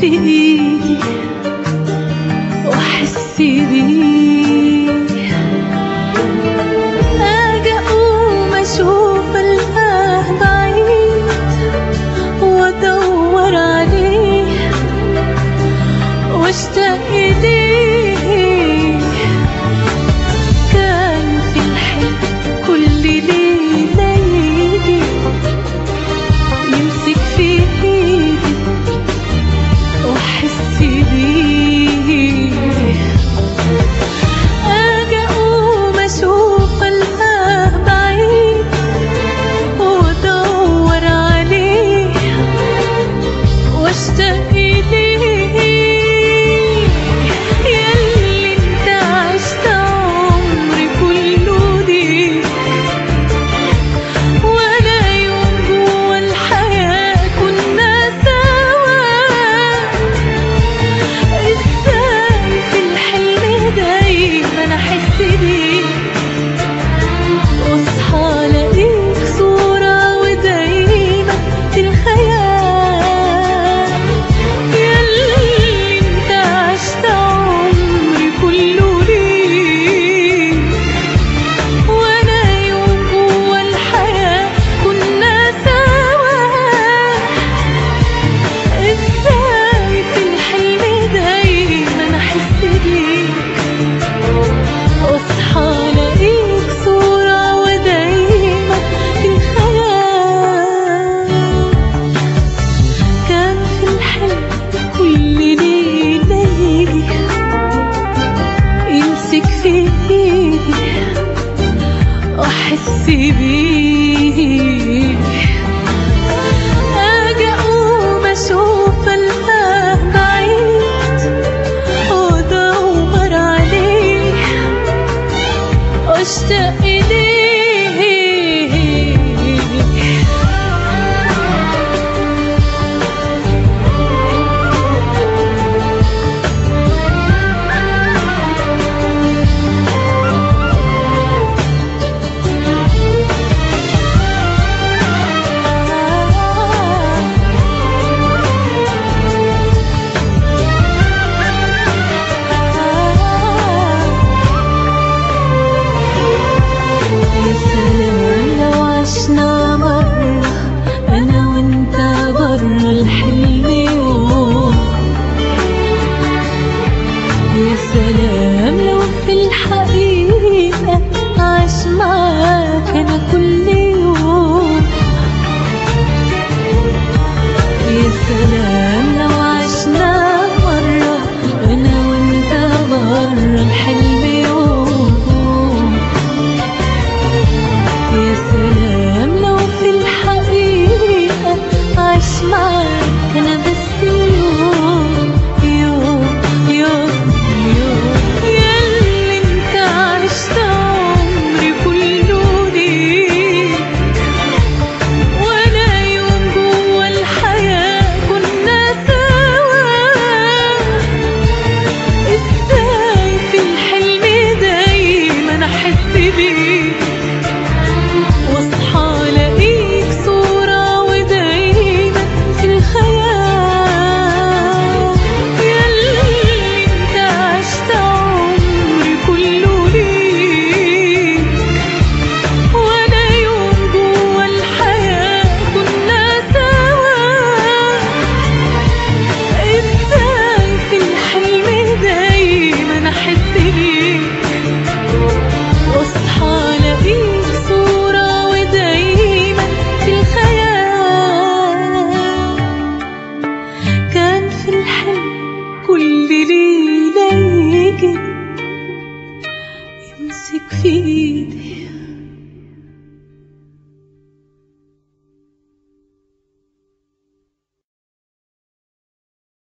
في ايدي واحس بيه اجي اقوم اشوف الاه بعيد وادور عليه واشتاق اليه كان في الحلم كل ليلة يجي يمسك في ايدي واحس بيه اجي اقوم اشوف الاه بعيد وادور عليه واشتاق اليه ياللي انت عشت عمري كله ليه ولا يوم جوا الحياة كنا سوا ازاي في الحلم دايما احس بيك واصحى الاقيك صورة ودايما في الخيال ياللي انت عشت عمري كله ليك وانا يوم جوا الحياة كنا سوا ازاي في الحلم دايما احس بيك واصحى الاقيك صورة ودايما في الخيال كان في الحلم كل ليلة يجي يمسك في ايدي واحس بيه اجي اقوم اشوف الاه بعيد وادور عليه واشتاق اليه يا سلام لو عشنا مرة أنا وأنت برا الحلم يوم يا سلام لو في الحقيقة عاش معانا